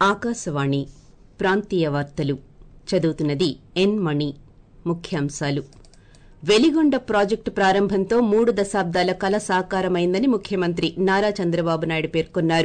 ఆకాశవాణి ప్రాంతీయ వార్తలు చదువుతున్నది ఎన్ మణి ముఖ్యాంశాలు వెలిగొండ ప్రాజెక్టు ప్రారంభంతో మూడు దశాబ్దాల కల సాకారమైందని ముఖ్యమంత్రి నారా చంద్రబాబు నాయుడు పేర్కొన్నారు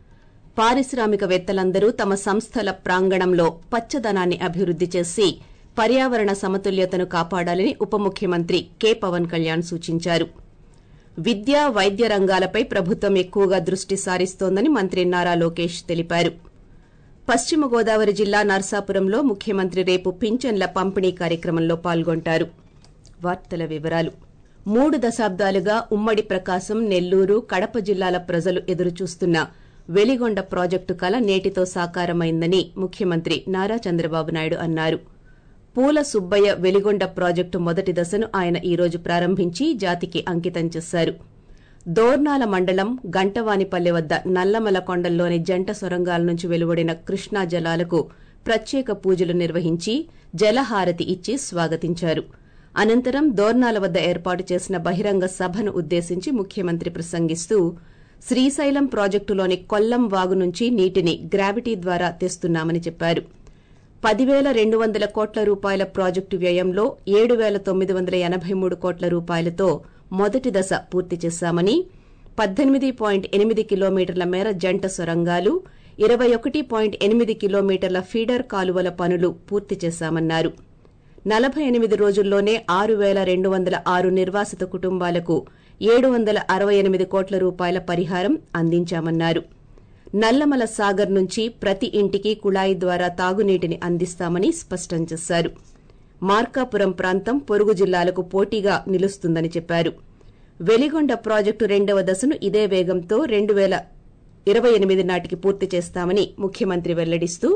పారిశ్రామికవేత్తలందరూ తమ సంస్థల ప్రాంగణంలో పచ్చదనాన్ని అభివృద్ది చేసి పర్యావరణ సమతుల్యతను కాపాడాలని ఉప ముఖ్యమంత్రి కె పవన్ కళ్యాణ్ సూచించారు విద్య వైద్య రంగాలపై ప్రభుత్వం ఎక్కువగా దృష్టి సారిస్తోందని మంత్రి నారా లోకేష్ తెలిపారు పశ్చిమ గోదావరి జిల్లా నర్సాపురంలో ముఖ్యమంత్రి రేపు పింఛన్ల పంపిణీ కార్యక్రమంలో పాల్గొంటారు వార్తల వివరాలు మూడు దశాబ్దాలుగా ఉమ్మడి ప్రకాశం నెల్లూరు కడప జిల్లాల ప్రజలు ఎదురుచూస్తున్న వెలిగొండ ప్రాజెక్టు కల నేటితో సాకారమైందని ముఖ్యమంత్రి నారా చంద్రబాబు నాయుడు అన్నారు పూల సుబ్బయ్య వెలిగొండ ప్రాజెక్టు మొదటి దశను ఆయన ఈ రోజు ప్రారంభించి జాతికి అంకితం చేశారు దోర్నాల మండలం గంటవానిపల్లె వద్ద నల్లమల కొండల్లోని జంట సొరంగాల నుంచి వెలువడిన కృష్ణా జలాలకు ప్రత్యేక పూజలు నిర్వహించి జలహారతి ఇచ్చి స్వాగతించారు అనంతరం దోర్నాల వద్ద ఏర్పాటు చేసిన బహిరంగ సభను ఉద్దేశించి ముఖ్యమంత్రి ప్రసంగిస్తూ శ్రీశైలం ప్రాజెక్టులోని కొల్లం వాగు నుంచి నీటిని గ్రావిటీ ద్వారా తెస్తున్నామని చెప్పారు పదివేల రెండు వందల కోట్ల రూపాయల ప్రాజెక్టు వ్యయంలో ఏడు పేల తొమ్మిది వందల ఎనబై మూడు కోట్ల రూపాయలతో మొదటి దశ పూర్తి చేశామని పద్దెనిమిది పాయింట్ ఎనిమిది కిలోమీటర్ల మేర జంట సొరంగాలు ఇరవై ఒకటి పాయింట్ ఎనిమిది కిలోమీటర్ల ఫీడర్ కాలువల పనులు పూర్తి చేశామన్నారు నలభై ఎనిమిది రోజుల్లోనే ఆరు పేల రెండు వందల ఆరు నిర్వాసిత కుటుంబాలకు ఏడు వందల అరవై ఎనిమిది కోట్ల రూపాయల పరిహారం అందించామన్నారు నల్లమల సాగర్ నుంచి ప్రతి ఇంటికి కుళాయి ద్వారా తాగునీటిని అందిస్తామని స్పష్టం చేశారు మార్కాపురం ప్రాంతం పొరుగు జిల్లాలకు పోటీగా నిలుస్తుందని చెప్పారు వెలిగొండ ప్రాజెక్టు రెండవ దశను ఇదే వేగంతో రెండు పేల ఇరవై ఎనిమిది నాటికి పూర్తి చేస్తామని ముఖ్యమంత్రి వెల్లడిస్తూ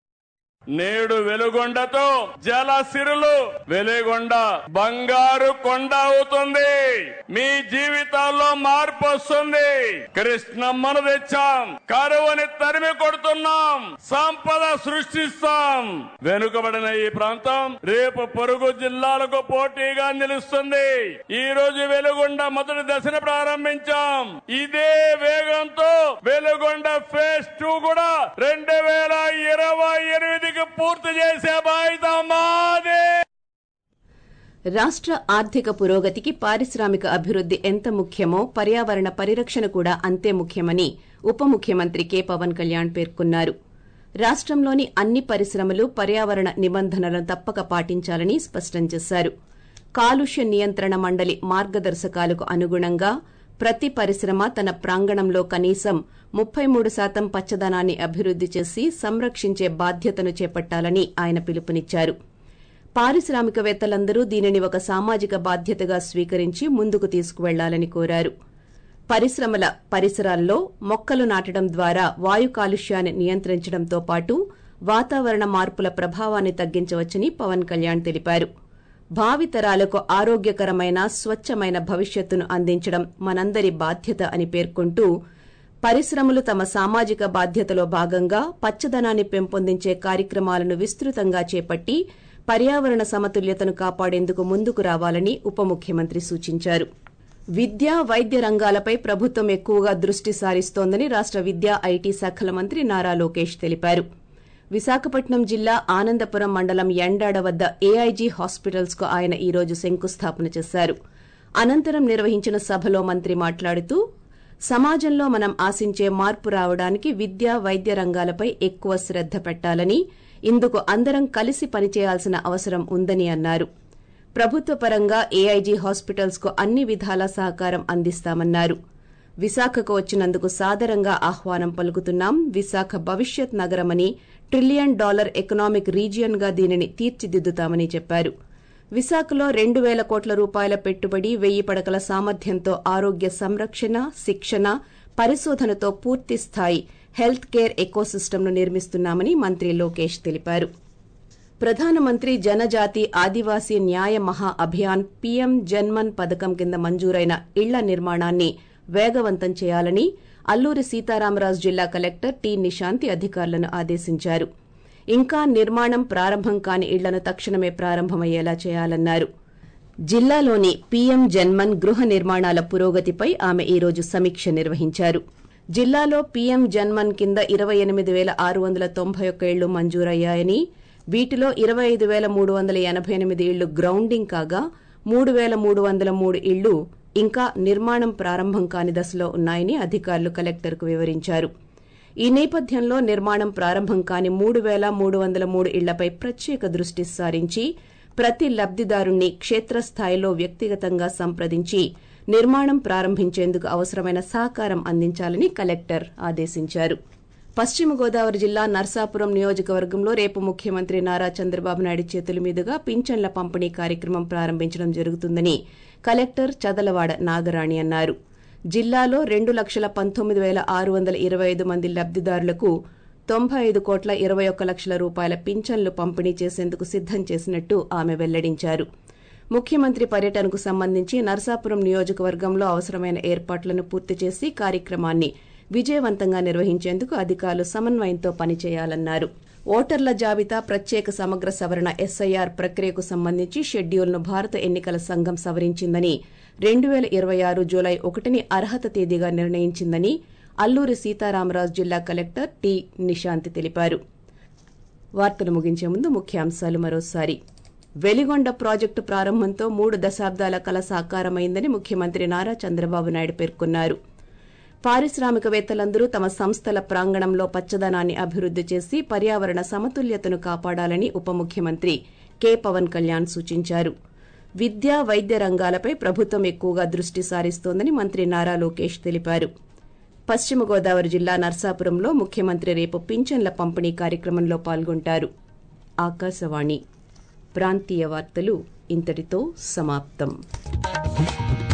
నేడు వెలుగొండతో జల సిరులు వెలుగొండ బంగారు కొండ అవుతుంది మీ జీవితాల్లో మార్పు వస్తుంది కృష్ణమ్మను తెచ్చాం కరువుని తరిమి కొడుతున్నాం సంపద సృష్టిస్తాం వెనుకబడిన ఈ ప్రాంతం రేపు పొరుగు జిల్లాలకు పోటీగా నిలుస్తుంది ఈ రోజు వెలుగొండ మొదటి దశను ప్రారంభించాం ఇదే వేగంతో వెలుగొండ ఫేజ్ టూ కూడా రెండు వేల ఇరవై ఎనిమిదికి పూర్తి చేసే బాధ్యత మాదే రాష్ట ఆర్థిక పురోగతికి పారిశ్రామిక అభివృద్ది ఎంత ముఖ్యమో పర్యావరణ పరిరక్షణ కూడా అంతే ముఖ్యమని ఉప ముఖ్యమంత్రి కె పవన్ కళ్యాణ్ పేర్కొన్నారు రాష్టంలోని అన్ని పరిశ్రమలు పర్యావరణ నిబంధనలను తప్పక పాటించాలని స్పష్టం చేశారు కాలుష్య నియంత్రణ మండలి మార్గదర్శకాలకు అనుగుణంగా ప్రతి పరిశ్రమ తన ప్రాంగణంలో కనీసం ముప్పై మూడు శాతం పచ్చదనాన్ని అభివృద్ది చేసి సంరక్షించే బాధ్యతను చేపట్టాలని ఆయన పిలుపునిచ్చారు పారిశ్రామికవేత్తలందరూ దీనిని ఒక సామాజిక బాధ్యతగా స్వీకరించి ముందుకు తీసుకువెళ్లాలని కోరారు పరిశ్రమల పరిసరాల్లో మొక్కలు నాటడం ద్వారా వాయు కాలుష్యాన్ని నియంత్రించడంతో పాటు వాతావరణ మార్పుల ప్రభావాన్ని తగ్గించవచ్చని పవన్ కళ్యాణ్ తెలిపారు భావితరాలకు ఆరోగ్యకరమైన స్వచ్చమైన భవిష్యత్తును అందించడం మనందరి బాధ్యత అని పేర్కొంటూ పరిశ్రమలు తమ సామాజిక బాధ్యతలో భాగంగా పచ్చదనాన్ని పెంపొందించే కార్యక్రమాలను విస్తృతంగా చేపట్టి పర్యావరణ సమతుల్యతను కాపాడేందుకు ముందుకు రావాలని ఉప ముఖ్యమంత్రి సూచించారు విద్య వైద్య రంగాలపై ప్రభుత్వం ఎక్కువగా దృష్టి సారిస్తోందని రాష్ట విద్యా ఐటీ శాఖల మంత్రి నారా లోకేష్ తెలిపారు విశాఖపట్నం జిల్లా ఆనందపురం మండలం ఎండాడ వద్ద ఏఐజీ హాస్పిటల్స్ కు ఆయన ఈ రోజు శంకుస్థాపన చేశారు అనంతరం నిర్వహించిన సభలో మంత్రి మాట్లాడుతూ సమాజంలో మనం ఆశించే మార్పు రావడానికి విద్య వైద్య రంగాలపై ఎక్కువ శ్రద్ద పెట్టాలని ఇందుకు అందరం కలిసి పనిచేయాల్సిన అవసరం ఉందని అన్నారు ప్రభుత్వ పరంగా ఏఐజీ హాస్పిటల్స్ కు అన్ని విధాల సహకారం అందిస్తామన్నారు విశాఖకు వచ్చినందుకు సాదరంగా ఆహ్వానం పలుకుతున్నాం విశాఖ భవిష్యత్ నగరమని ట్రిలియన్ డాలర్ ఎకనామిక్ రీజియన్ గా దీనిని తీర్చిదిద్దుతామని చెప్పారు విశాఖలో రెండు పేల కోట్ల రూపాయల పెట్టుబడి వెయ్యి పడకల సామర్థ్యంతో ఆరోగ్య సంరక్షణ శిక్షణ పరిశోధనతో పూర్తి స్థాయి హెల్త్ కేర్ ఎకోసిస్టమ్ను నిర్మిస్తున్నామని మంత్రి లోకేష్ తెలిపారు ప్రధానమంత్రి జనజాతి ఆదివాసీ న్యాయ మహా అభియాన్ పీఎం జన్మన్ పథకం కింద మంజూరైన ఇళ్ల నిర్మాణాన్ని వేగవంతం చేయాలని అల్లూరి సీతారామరాజు జిల్లా కలెక్టర్ టి నిశాంతి అధికారులను ఆదేశించారు ఇంకా నిర్మాణం ప్రారంభం కాని ఇళ్లను తక్షణమే ప్రారంభమయ్యేలా చేయాలన్నారు జిల్లాలోని పీఎం జన్మన్ గృహ నిర్మాణాల పురోగతిపై ఆమె ఈ రోజు సమీక్ష నిర్వహించారు జిల్లాలో పీఎం జన్మన్ కింద ఇరవై ఎనిమిది వేల ఆరు వందల తొంభై ఒక్క ఇళ్లు మంజూరయ్యాయని వీటిలో ఇరవై ఐదు వేల మూడు వందల ఎనభై ఎనిమిది ఇళ్లు గ్రౌండింగ్ కాగా మూడు వేల మూడు వందల మూడు ఇళ్లు ఇంకా నిర్మాణం ప్రారంభం కాని దశలో ఉన్నాయని అధికారులు కలెక్టర్కు వివరించారు ఈ నేపథ్యంలో నిర్మాణం ప్రారంభం కాని మూడు వేల మూడు వందల మూడు ఇళ్లపై ప్రత్యేక దృష్టి సారించి ప్రతి లబ్దిదారుణ్ణి క్షేత్రస్థాయిలో వ్యక్తిగతంగా సంప్రదించి నిర్మాణం ప్రారంభించేందుకు అవసరమైన సహకారం అందించాలని కలెక్టర్ ఆదేశించారు పశ్చిమ గోదావరి జిల్లా నర్సాపురం నియోజకవర్గంలో రేపు ముఖ్యమంత్రి నారా చంద్రబాబు నాయుడు చేతుల మీదుగా పింఛన్ల పంపిణీ కార్యక్రమం ప్రారంభించడం జరుగుతుందని కలెక్టర్ చదలవాడ నాగరాణి అన్నారు జిల్లాలో రెండు లక్షల పంతొమ్మిది వేల ఆరు వందల ఇరవై ఐదు మంది లబ్దిదారులకు తొంభై ఐదు కోట్ల ఇరవై ఒక్క లక్షల రూపాయల పింఛన్లు పంపిణీ చేసేందుకు సిద్దం చేసినట్టు ఆమె వెల్లడించారు ముఖ్యమంత్రి పర్యటనకు సంబంధించి నర్సాపురం నియోజకవర్గంలో అవసరమైన ఏర్పాట్లను పూర్తి చేసి కార్యక్రమాన్ని విజయవంతంగా నిర్వహించేందుకు అధికారులు సమన్వయంతో పనిచేయాలన్నారు ఓటర్ల జాబితా ప్రత్యేక సమగ్ర సవరణ ఎస్ఐఆర్ ప్రక్రియకు సంబంధించి షెడ్యూల్ను భారత ఎన్నికల సంఘం సవరించిందని రెండు వేల ఇరవై ఆరు జూలై ఒకటిని అర్హత తేదీగా నిర్ణయించిందని అల్లూరి సీతారామరాజు జిల్లా కలెక్టర్ టి నిశాంతి తెలిపారు వార్తలు ముగించే ముందు ముఖ్యాంశాలు మరోసారి వెలిగొండ ప్రాజెక్టు ప్రారంభంతో మూడు దశాబ్దాల కల సాకారమైందని ముఖ్యమంత్రి నారా చంద్రబాబు నాయుడు పేర్కొన్నారు పారిశ్రామికవేత్తలందరూ తమ సంస్థల ప్రాంగణంలో పచ్చదనాన్ని అభివృద్ది చేసి పర్యావరణ సమతుల్యతను కాపాడాలని ఉప ముఖ్యమంత్రి కె పవన్ కళ్యాణ్ సూచించారు విద్యా వైద్య రంగాలపై ప్రభుత్వం ఎక్కువగా దృష్టి సారిస్తోందని మంత్రి నారా లోకేష్ తెలిపారు పశ్చిమ గోదావరి జిల్లా నర్సాపురంలో ముఖ్యమంత్రి రేపు పింఛన్ల పంపిణీ కార్యక్రమంలో పాల్గొంటారు ఆకాశవాణి ప్రాంతీయ వార్తలు ఇంతటితో సమాప్తం